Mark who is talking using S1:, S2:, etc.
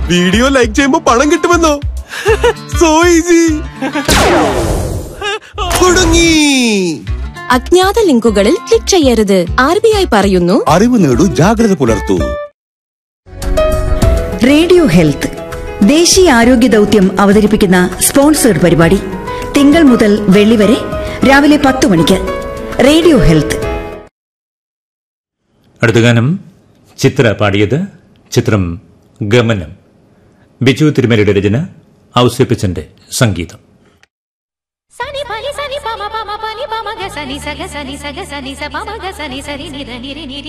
S1: video like ചെയ്യുമ്പോ പണം കിട്ടുമെന്നോ so easy കുടുങ്ങി
S2: അജ്ഞാത ലിങ്കുകളിൽ ക്ലിക്ക് ചെയ്യരുത് ആർ ബി ഐ പറയുന്നു
S1: അറിവ് നേടൂ ജാഗ്രത പുലർത്തൂ
S3: റേഡിയോ ഹെൽത്ത് ദേശീയ ആരോഗ്യ ദൗത്യം അവതരിപ്പിക്കുന്ന സ്പോൺസേഡ് പരിപാടി തിങ്കൾ മുതൽ വെള്ളി വരെ രാവിലെ പത്ത് മണിക്ക് റേഡിയോ ഹെൽത്ത്
S4: അടുത്ത ഗാനം ചിത്ര പാടിയത് ചിത്രം ഗമനം ബിജു തിരുമലയുടെ രചന ഔസേപ്പിച്ചന്റെ സംഗീതം
S5: సని పని సని పమ పమ పని పమ గ సని సగ సని సగ సని స పమ గ సని సరి నిర నిరి నిరి